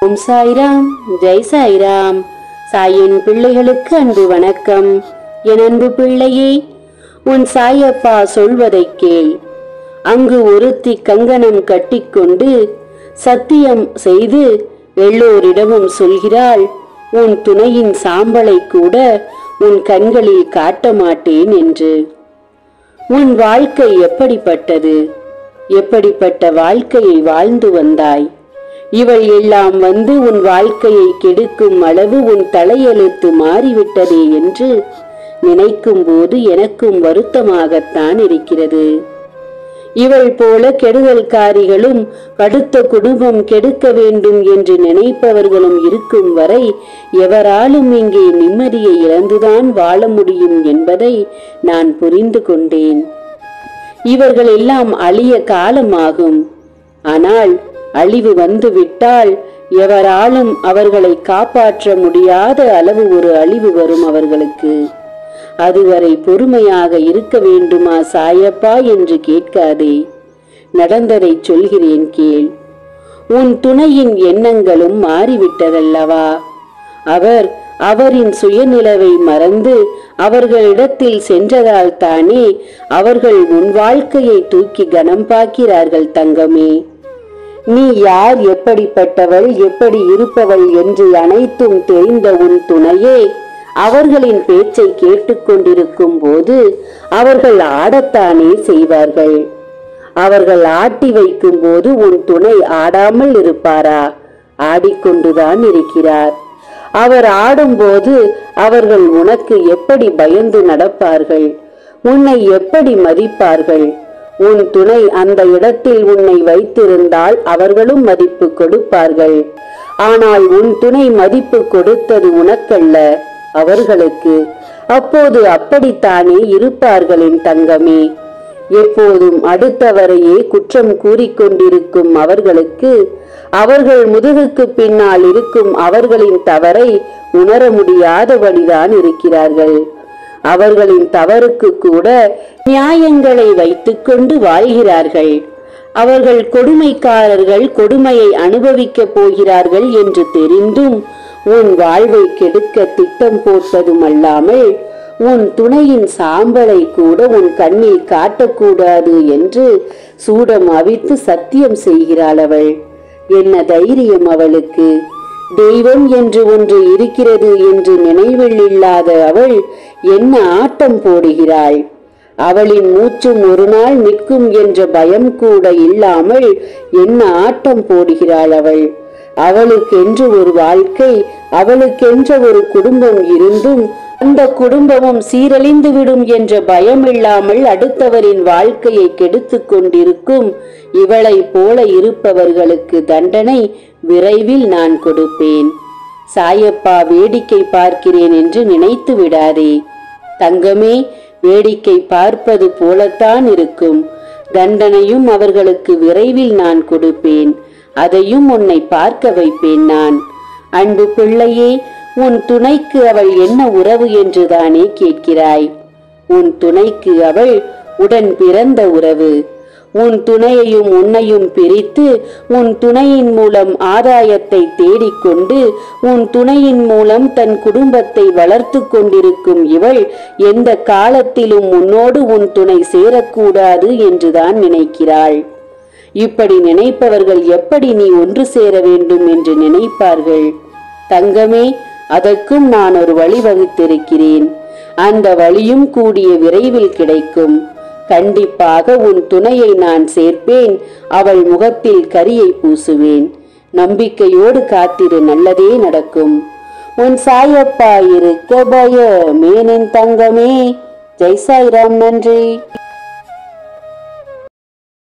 ஓம் சாய்ராம் ஜெய் சாய்ராம் சாயின் பிள்ளைகளுக்கு அன்பு வணக்கம் என் அன்பு பிள்ளையே உன் சாயப்பா சொல்வதைக் கேள் அங்கு ஒருத்தி கங்கணம் கட்டிக்கொண்டு சத்தியம் செய்து எல்லோரிடமும் சொல்கிறாள் உன் துணையின் சாம்பலை கூட உன் கண்களில் காட்ட மாட்டேன் என்று உன் வாழ்க்கை எப்படிப்பட்டது எப்படிப்பட்ட வாழ்க்கையை வாழ்ந்து வந்தாய் இவள் எல்லாம் வந்து உன் வாழ்க்கையை கெடுக்கும் அளவு உன் தலையெழுத்து மாறிவிட்டதே என்று நினைக்கும் போது எனக்கும் வருத்தமாகத்தான் இருக்கிறது இவள் போல கெடுதல்காரிகளும் அடுத்த குடும்பம் கெடுக்க வேண்டும் என்று நினைப்பவர்களும் இருக்கும் வரை எவராலும் இங்கே நிம்மதியை இழந்துதான் வாழ முடியும் என்பதை நான் புரிந்து கொண்டேன் இவர்கள் எல்லாம் அழிய காலமாகும் ஆனால் அழிவு வந்துவிட்டால் எவராலும் அவர்களை காப்பாற்ற முடியாத அளவு ஒரு அழிவு வரும் அவர்களுக்கு அதுவரை பொறுமையாக இருக்க வேண்டுமா சாயப்பா என்று கேட்காதே நடந்ததை சொல்கிறேன் கேள் உன் துணையின் எண்ணங்களும் மாறிவிட்டதல்லவா அவர் அவரின் சுயநிலவை மறந்து அவர்களிடத்தில் சென்றதால் தானே அவர்கள் உன் வாழ்க்கையை தூக்கி கனம் பார்க்கிறார்கள் தங்கமே நீ யார் எப்படிப்பட்டவள் எப்படி இருப்பவள் என்று அனைத்தும் தெரிந்த உன் துணையே அவர்களின் பேச்சை கேட்டுக்கொண்டிருக்கும் போது அவர்கள் ஆடத்தானே செய்வார்கள் அவர்கள் ஆட்டி வைக்கும் போது உன் துணை ஆடாமல் இருப்பாரா ஆடிக்கொண்டுதான் இருக்கிறார் அவர் ஆடும்போது அவர்கள் உனக்கு எப்படி பயந்து நடப்பார்கள் உன்னை எப்படி மதிப்பார்கள் உன் துணை அந்த இடத்தில் உன்னை வைத்திருந்தால் அவர்களும் மதிப்பு கொடுப்பார்கள் ஆனால் உன் துணை மதிப்பு கொடுத்தது உனக்கல்ல அவர்களுக்கு அப்போது அப்படித்தானே இருப்பார்கள் என் தங்கமே எப்போதும் அடுத்தவரையே குற்றம் கூறிக்கொண்டிருக்கும் அவர்களுக்கு அவர்கள் முதுகுக்கு பின்னால் இருக்கும் அவர்களின் தவறை உணர முடியாதபடிதான் இருக்கிறார்கள் அவர்களின் தவறுக்கு கூட நியாயங்களை வைத்துக்கொண்டு வாழ்கிறார்கள் அவர்கள் கொடுமைக்காரர்கள் கொடுமையை அனுபவிக்கப் போகிறார்கள் என்று தெரிந்தும் உன் வாழ்வை கெடுக்க திட்டம் போட்டதுமல்லாமல் உன் துணையின் சாம்பலை கூட உன் கண்ணில் காட்டக்கூடாது என்று சூடம் அவித்து சத்தியம் செய்கிறாள் அவள் என்ன தைரியம் அவளுக்கு தெய்வம் என்று ஒன்று இருக்கிறது என்று நினைவில் இல்லாத அவள் என்ன ஆட்டம் போடுகிறாள் அவளின் மூச்சும் ஒரு நாள் நிற்கும் என்ற பயம் கூட இல்லாமல் என்ன ஆட்டம் போடுகிறாள் அவள் அவளுக்கென்று ஒரு வாழ்க்கை அவளுக்கென்ற ஒரு குடும்பம் இருந்தும் அந்த குடும்பமும் சீரழிந்து விடும் என்ற பயம் இல்லாமல் அடுத்தவரின் வாழ்க்கையை கெடுத்துக் கொண்டிருக்கும் இவளைப் போல இருப்பவர்களுக்கு தண்டனை விரைவில் நான் கொடுப்பேன் சாயப்பா வேடிக்கை பார்க்கிறேன் என்று நினைத்து விடாதே தங்கமே வேடிக்கை பார்ப்பது போலத்தான் இருக்கும் தண்டனையும் அவர்களுக்கு விரைவில் நான் கொடுப்பேன் அதையும் உன்னை பார்க்க வைப்பேன் நான் அன்பு பிள்ளையே உன் துணைக்கு அவள் என்ன உறவு என்றுதானே கேட்கிறாய் உன் துணைக்கு அவள் உடன் பிறந்த உறவு உன் துணையையும் உன்னையும் பிரித்து உன் துணையின் மூலம் ஆதாயத்தை தேடிக்கொண்டு உன் துணையின் மூலம் தன் குடும்பத்தை வளர்த்து கொண்டிருக்கும் இவள் எந்த காலத்திலும் உன்னோடு உன் துணை சேரக்கூடாது என்றுதான் நினைக்கிறாள் இப்படி நினைப்பவர்கள் எப்படி நீ ஒன்று சேர வேண்டும் என்று நினைப்பார்கள் தங்கமே அதற்கும் நான் ஒரு வழி வகுத்திருக்கிறேன் அந்த வழியும் கூடிய விரைவில் கிடைக்கும் கண்டிப்பாக உன் துணையை நான் சேர்ப்பேன் அவள் முகத்தில் கரியை பூசுவேன் நம்பிக்கையோடு காத்திரு நல்லதே நடக்கும் உன் சாயப்பா இருக்க பயமேனின் தங்கமே ஜெய் சாய்ராம் நன்றி